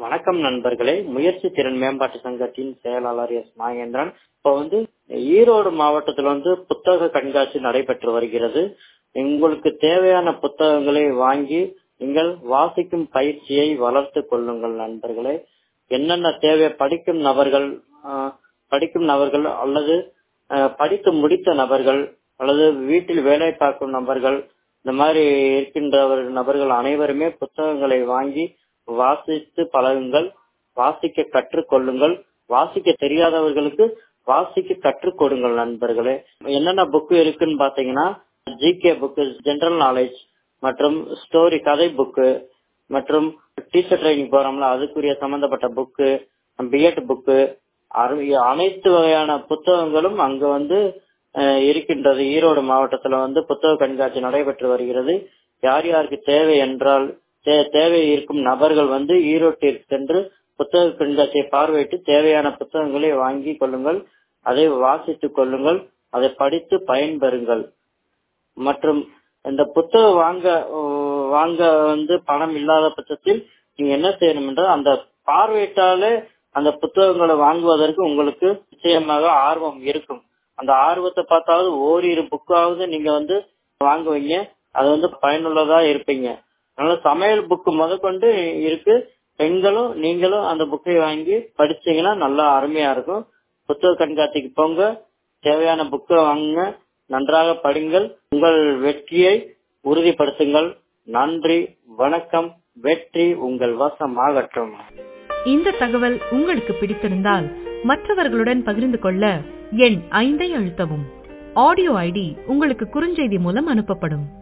வணக்கம் நண்பர்களே முயற்சி திறன் மேம்பாட்டு சங்கத்தின் செயலாளர் எஸ் நாகேந்திரன் இப்போ வந்து ஈரோடு மாவட்டத்தில் வந்து புத்தக கண்காட்சி நடைபெற்று வருகிறது உங்களுக்கு தேவையான புத்தகங்களை வாங்கி நீங்கள் வாசிக்கும் பயிற்சியை வளர்த்து கொள்ளுங்கள் நண்பர்களே என்னென்ன தேவை படிக்கும் நபர்கள் ஆஹ், படிக்கும் நபர்கள் அல்லது ஆஹ், படித்து முடித்த நபர்கள் அல்லது வீட்டில் வேலை பார்க்கும் நபர்கள் இந்த மாதிரி இருக்கின்றவர் நபர்கள் அனைவருமே புத்தகங்களை வாங்கி வாசித்து பழகுங்கள் வாசிக்க கற்றுக்கொள்ளுங்கள் வாசிக்க தெரியாதவர்களுக்கு வாசிக்க கற்றுக் கொடுங்கள் நண்பர்களே என்னென்ன புக்கு இருக்குன்னு பாத்தீங்கன்னா ஜிகே புக்கு ஜெனரல் நாலேஜ் மற்றும் ஸ்டோரி கதை புக்கு மற்றும் டீச்சர் ட்ரைனிங் போறோம்ல அதுக்குரிய சம்பந்தப்பட்ட புக்கு பிஎட் புக்கு அனைத்து வகையான புத்தகங்களும் அங்க வந்து அஹ், இருக்கின்றது ஈரோடு மாவட்டத்துல வந்து புத்தக கண்காட்சி நடைபெற்று வருகிறது யார் யாருக்கு தேவை என்றால் தே- தேவை இருக்கும் நபர்கள் வந்து ஈரோட்டிற்கு சென்று புத்தக கண்காட்சியை பார்வையிட்டு தேவையான புத்தகங்களை வாங்கி கொள்ளுங்கள் அதை வாசித்துக் கொள்ளுங்கள் அதை படித்து பயன்பெறுங்கள் மற்றும் இந்த புத்தகம் வாங்க அஹ், வாங்க வந்து பணம் இல்லாத பட்சத்தில் நீங்க என்ன செய்யணும் என்றால் அந்த பார்வையிட்டாலே அந்த புத்தகங்களை வாங்குவதற்கு உங்களுக்கு நிச்சயமாக ஆர்வம் இருக்கும் அந்த ஆர்வத்தை பார்த்தாவது ஓரிரு புக்காவது நீங்க வந்து வாங்குவீங்க அது வந்து பயனுள்ளதா இருப்பீங்க அதனால சமையல் புக்கு முதற்கொண்டு இருக்கு பெண்களும் நீங்களும் அந்த புக்கை வாங்கி படிச்சீங்கன்னா நல்லா அருமையா இருக்கும் புத்தக கண்காட்சிக்கு போங்க தேவையான புக்கை வாங்குங்க நன்றாக படிங்கள் உங்கள் வெற்றியை உறுதிப்படுத்துங்கள் நன்றி வணக்கம் வெற்றி உங்கள் வசமாகட்டும் இந்த தகவல் உங்களுக்கு பிடித்திருந்தால் மற்றவர்களுடன் பகிர்ந்து கொள்ள எண் ஐந்தை அழுத்தவும் ஆடியோ ஐடி உங்களுக்கு குறுஞ்செய்தி மூலம் அனுப்பப்படும்